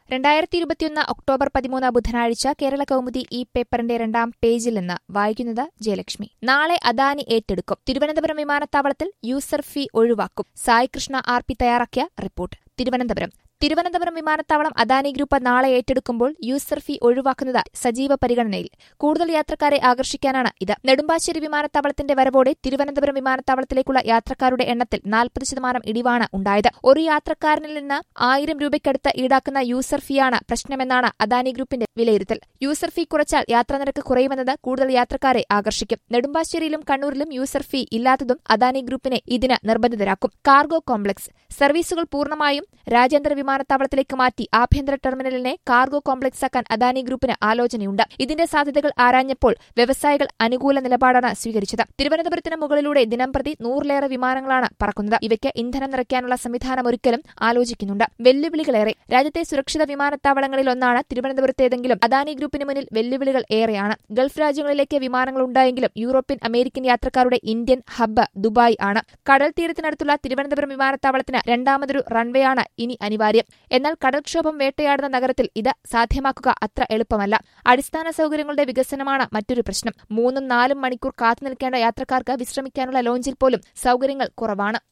രണ്ടായിരത്തി ഇരുപത്തിയൊന്ന് ഒക്ടോബർ പതിമൂന്ന് ബുധനാഴ്ച കേരള കൗമുദി ഈ പേപ്പറിന്റെ രണ്ടാം പേജിൽ നിന്ന് വായിക്കുന്നത് ജയലക്ഷ്മി നാളെ അദാനി ഏറ്റെടുക്കും തിരുവനന്തപുരം വിമാനത്താവളത്തിൽ യൂസർ ഫീ ഒഴിവാക്കും സായി കൃഷ്ണ ആർ പി തയ്യാറാക്കിയ റിപ്പോർട്ട് തിരുവനന്തപുരം തിരുവനന്തപുരം വിമാനത്താവളം അദാനി ഗ്രൂപ്പ് നാളെ ഏറ്റെടുക്കുമ്പോൾ യൂസർ ഫീ ഒഴിവാക്കുന്നത് സജീവ പരിഗണനയിൽ കൂടുതൽ യാത്രക്കാരെ ആകർഷിക്കാനാണ് ഇത് നെടുമ്പാശ്ശേരി വിമാനത്താവളത്തിന്റെ വരവോടെ തിരുവനന്തപുരം വിമാനത്താവളത്തിലേക്കുള്ള യാത്രക്കാരുടെ എണ്ണത്തിൽ നാൽപ്പത് ശതമാനം ഇടിവാണ് ഉണ്ടായത് ഒരു യാത്രക്കാരനിൽ നിന്ന് ആയിരം രൂപയ്ക്കടുത്ത് ഈടാക്കുന്ന യൂസർ ഫീയാണ് പ്രശ്നമെന്നാണ് അദാനി ഗ്രൂപ്പിന്റെ വിലയിരുത്തൽ യൂസർ ഫീ കുറച്ചാൽ യാത്രാനിരക്ക് കുറയുമെന്നത് കൂടുതൽ യാത്രക്കാരെ ആകർഷിക്കും നെടുമ്പാശ്ശേരിയിലും കണ്ണൂരിലും യൂസർ ഫീ ഇല്ലാത്തതും അദാനി ഗ്രൂപ്പിനെ ഇതിന് നിർബന്ധിതരാക്കും കാർഗോ കോംപ്ലക്സ് സർവീസുകൾ പൂർണ്ണമായും രാജ്യാന്തര വിമാനത്താവളത്തിലേക്ക് മാറ്റി ആഭ്യന്തര ടെർമിനലിനെ കാർഗോ കോംപ്ലക്സ് ആക്കാൻ അദാനി ഗ്രൂപ്പിന് ആലോചനയുണ്ട് ഇതിന്റെ സാധ്യതകൾ ആരാഞ്ഞപ്പോൾ വ്യവസായികൾ അനുകൂല നിലപാടാണ് സ്വീകരിച്ചത് തിരുവനന്തപുരത്തിന് മുകളിലൂടെ ദിനംപ്രതി നൂറിലേറെ വിമാനങ്ങളാണ് പറക്കുന്നത് ഇവയ്ക്ക് ഇന്ധനം നിറയ്ക്കാനുള്ള സംവിധാനം ഒരിക്കലും ആലോചിക്കുന്നുണ്ട് വെല്ലുവിളികളേറെ രാജ്യത്തെ സുരക്ഷിത വിമാനത്താവളങ്ങളിൽ ഒന്നാണ് തിരുവനന്തപുരത്തേതെങ്കിലും അദാനി ഗ്രൂപ്പിന് മുന്നിൽ വെല്ലുവിളികൾ ഏറെയാണ് ഗൾഫ് രാജ്യങ്ങളിലേക്ക് വിമാനങ്ങൾ ഉണ്ടായെങ്കിലും യൂറോപ്യൻ അമേരിക്കൻ യാത്രക്കാരുടെ ഇന്ത്യൻ ഹബ്ബ് ദുബായ് ആണ് കടൽ തീരത്തിനടുത്തുള്ള തിരുവനന്തപുരം വിമാനത്താവളത്തിന് രണ്ടാമതൊരു റൺവേയാണ് ഇനി അനിവാര്യം എന്നാൽ കടൽക്ഷോഭം വേട്ടയാടുന്ന നഗരത്തിൽ ഇത് സാധ്യമാക്കുക അത്ര എളുപ്പമല്ല അടിസ്ഥാന സൗകര്യങ്ങളുടെ വികസനമാണ് മറ്റൊരു പ്രശ്നം മൂന്നും നാലും മണിക്കൂർ കാത്തുനിൽക്കേണ്ട യാത്രക്കാർക്ക് വിശ്രമിക്കാനുള്ള ലോഞ്ചിൽ പോലും സൗകര്യങ്ങൾ കുറവാണ്